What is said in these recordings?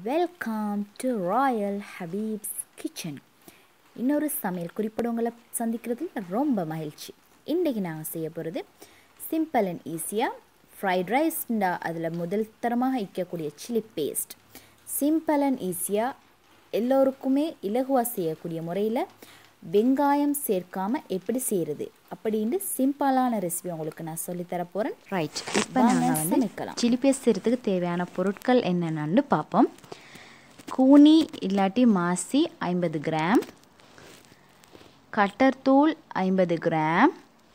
Welcome to royal Habibs kitchen இன்னொரு சமையல் குறிப்பிடவங்களை சந்திக்கிறதுல ரொம்ப மகிழ்ச்சி இன்றைக்கி நாங்கள் செய்ய போகிறது சிம்பிள் அண்ட் ஈஸியாக ஃப்ரைட் ரைஸ்ண்டா அதில் முதல் தரமாக வைக்கக்கூடிய சில்லி பேஸ்ட் சிம்பிள் அண்ட் ஈஸியாக எல்லோருக்குமே இலகுவாக செய்யக்கூடிய முறையில் வெங்காயம் சேர்க்காம எப்படி செய்கிறது அப்படின்னு சிம்பிளான ரெசிபி உங்களுக்கு நான் சொல்லித்தர போகிறேன் ரைட் இப்போ வாங்க நாங்கள் வந்து சமைக்கலாம். சில்லி பேஸ்ட் செய்கிறதுக்கு தேவையான பொருட்கள் என்னென்னு பார்ப்போம் கூனி இல்லாட்டி மாசி ஐம்பது கிராம் கட்டர்தூள் ஐம்பது கிராம்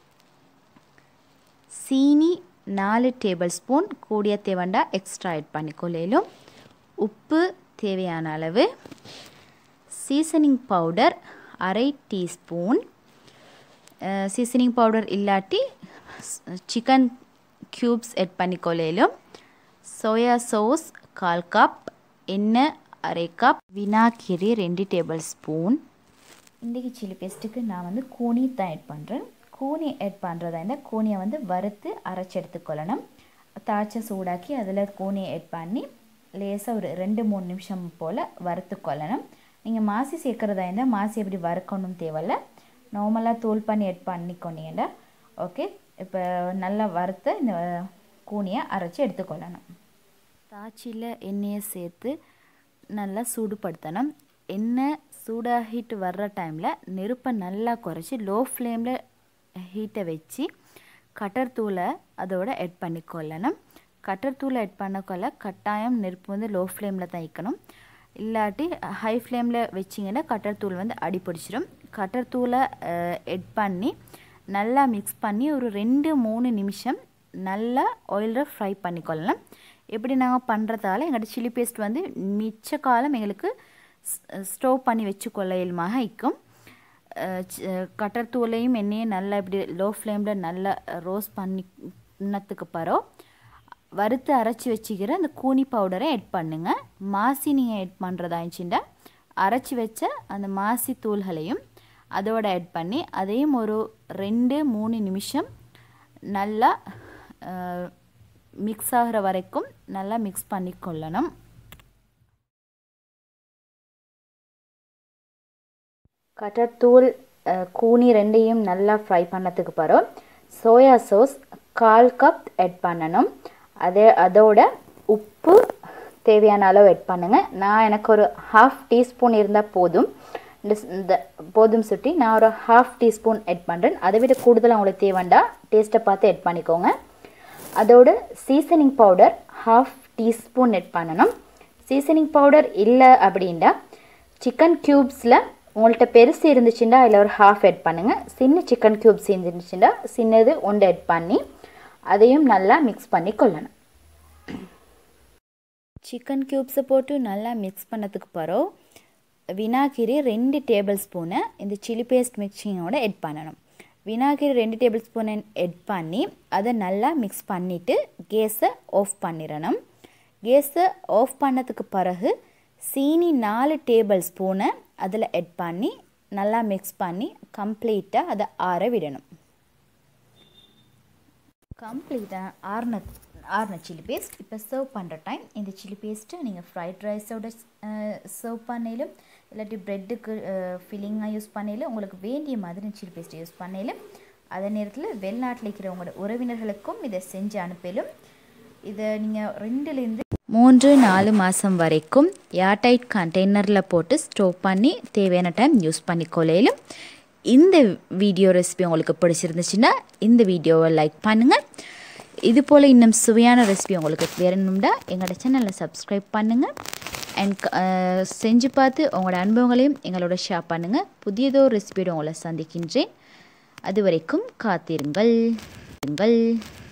சீனி நாலு டேபிள் ஸ்பூன் கூடிய தேவண்டா எக்ஸ்ட்ரா ஆட் பண்ணிக்கொள்ளும் உப்பு தேவையான அளவு சீசனிங் பவுடர் அரை டீஸ்பூன் சீசனிங் பவுடர் இல்லாட்டி சிக்கன் க்யூப்ஸ் எட் பண்ணிக்கொள்ளும் சோயா சோஸ் கால் கப் எண்ணெய் அரை கப் வினாகிரி ரெண்டு டேபிள் ஸ்பூன் இன்றைக்கி சில்லி பேஸ்ட்டுக்கு நான் வந்து கூனி தான் ஆட் பண்ணுறேன் கூனி ஆட் பண்ணுறதா இருந்தால் கூனியை வந்து வறுத்து அரைச்சி எடுத்துக்கொள்ளணும் தாய்ச்ச சூடாக்கி அதில் கூனியை ஆட் பண்ணி லேசாக ஒரு ரெண்டு மூணு நிமிஷம் போல் வறுத்து கொள்ளணும் நீங்கள் மாசி சேர்க்குறதா இருந்தால் மாசி எப்படி வறுக்கணும் தேவையில்ல நார்மலாக தூள் பண்ணி ஆட் பண்ணிக்கொண்டீங்கன்னா ஓகே இப்போ நல்லா வறுத்து இந்த கூனியை அரைச்சி எடுத்துக்கொள்ளணும் தாச்சியில் எண்ணெயை சேர்த்து நல்லா சூடுபடுத்தணும் எண்ணெய் சூடாகிட்டு வர்ற டைமில் நெருப்பை நல்லா குறைச்சி லோ ஃப்ளேமில் ஹீட்டை வச்சு கட்டர் தூளை அதோட ஆட் பண்ணிக்கொள்ளணும் கட்டர் தூளை ஆட் பண்ணக்கொள்ள கட்டாயம் நெருப்பு வந்து லோ ஃப்ளேமில் தான் வைக்கணும் இல்லாட்டி ஹை ஃப்ளேமில் வச்சிங்கன்னா கட்டர் தூள் வந்து அடி பிடிச்சிரும் கட்டர் தூளை எட் பண்ணி நல்லா மிக்ஸ் பண்ணி ஒரு ரெண்டு மூணு நிமிஷம் நல்லா ஆயிலில் ஃப்ரை பண்ணிக்கொள்ளலாம் எப்படி நாங்கள் பண்ணுறதால எங்கள்கிட்ட சில்லி பேஸ்ட் வந்து மிச்ச காலம் எங்களுக்கு ஸ்டோவ் பண்ணி வச்சுக்கொள்ள இயல்மாக இருக்கும் கட்டர் தூளையும் எண்ணெயும் நல்லா இப்படி லோ ஃப்ளேமில் நல்லா ரோஸ்ட் பண்ணினத்துக்கு பிறகு வறுத்து அரைச்சி வச்சுக்கிற அந்த கூனி பவுடரை ஆட் பண்ணுங்கள் மாசி நீங்கள் ஆட் பண்ணுறதா இருந்துச்சுட்டா அரைச்சி வச்ச அந்த மாசி தூள்களையும் அதோட ஆட் பண்ணி அதையும் ஒரு ரெண்டு மூணு நிமிஷம் நல்லா மிக்ஸ் ஆகிற வரைக்கும் நல்லா மிக்ஸ் பண்ணி கொள்ளணும் கட்டத்தூள் கூனி ரெண்டையும் நல்லா ஃப்ரை பண்ணதுக்கு பிறகு சோயா சாஸ் கால் கப் ஆட் பண்ணணும் அதே அதோட உப்பு தேவையான அளவு ஆட் பண்ணுங்கள் நான் எனக்கு ஒரு ஹாஃப் டீஸ்பூன் இருந்தால் போதும் இந்த இந்த போதும் சுட்டி நான் ஒரு ஹாஃப் டீஸ்பூன் ஆட் பண்ணுறேன் அதை விட கூடுதலாக உங்களுக்கு தேவைண்டா டேஸ்ட்டை பார்த்து ஆட் பண்ணிக்கோங்க அதோட seasoning powder half teaspoon add பண்ணணும் சீசனிங் பவுடர் இல்லை அப்படின்னா சிக்கன் க்யூப்ஸில் உங்கள்கிட்ட பெருசு இருந்துச்சுன்னா அதில் ஒரு ஹாஃப் ஆட் பண்ணுங்கள் சின்ன சிக்கன் க்யூப்ஸ் இருந்துச்சுன்னா சின்னது ஒன்று ஆட் பண்ணி அதையும் நல்லா மிக்ஸ் பண்ணி கொள்ளணும் சிக்கன் க்யூப்ஸை போட்டு நல்லா மிக்ஸ் பண்ணதுக்கு பிறகு வினாகிரி ரெண்டு டேபிள் ஸ்பூனை இந்த சில்லி பேஸ்ட் மிக்சிங்கோட எட் பண்ணணும் வினாகிரி ரெண்டு டேபிள் ஸ்பூனை எட் பண்ணி அதை நல்லா மிக்ஸ் பண்ணிவிட்டு கேஸை ஆஃப் பண்ணிடணும் கேஸை ஆஃப் பண்ணதுக்கு பிறகு சீனி நாலு டேபிள் ஸ்பூனை அதில் எட் பண்ணி நல்லா மிக்ஸ் பண்ணி கம்ப்ளீட்டாக அதை ஆற விடணும் கம்ப்ளீட்டாக ஆறுன ஆறுன சில்லி பேஸ்ட் இப்போ சர்வ் பண்ணுற டைம் இந்த சில்லி பேஸ்ட்டு நீங்கள் ஃப்ரைட் ரைஸோட சர்வ் பண்ணையிலும் இல்லாட்டி ப்ரெட்டுக்கு ஃபில்லிங்காக யூஸ் பண்ணையிலும் உங்களுக்கு வேண்டிய மாதிரி சில்லி பேஸ்ட் யூஸ் பண்ணையிலும் அதே நேரத்தில் வெளிநாட்டில் இருக்கிறவங்களோட உறவினர்களுக்கும் இதை செஞ்சு அனுப்பிலும் இதை நீங்கள் ரெண்டுலேருந்து மூன்று நாலு மாதம் வரைக்கும் ஏர்டைட் கண்டெய்னரில் போட்டு ஸ்டோவ் பண்ணி தேவையான டைம் யூஸ் பண்ணிக்கொள்ளையிலும் இந்த வீடியோ ரெசிபி உங்களுக்கு பிடிச்சிருந்துச்சுன்னா இந்த வீடியோவை லைக் பண்ணுங்கள் இது போல் இன்னும் சுவையான ரெசிபி உங்களுக்கு வேணும்னா எங்களோட சேனலில் சப்ஸ்கிரைப் பண்ணுங்கள் அண்ட் செஞ்சு பார்த்து உங்களோட அனுபவங்களையும் எங்களோட ஷேர் பண்ணுங்கள் புதியதோ ரெசிபியோட உங்களை சந்திக்கின்றேன் அது வரைக்கும் காத்திருங்கள்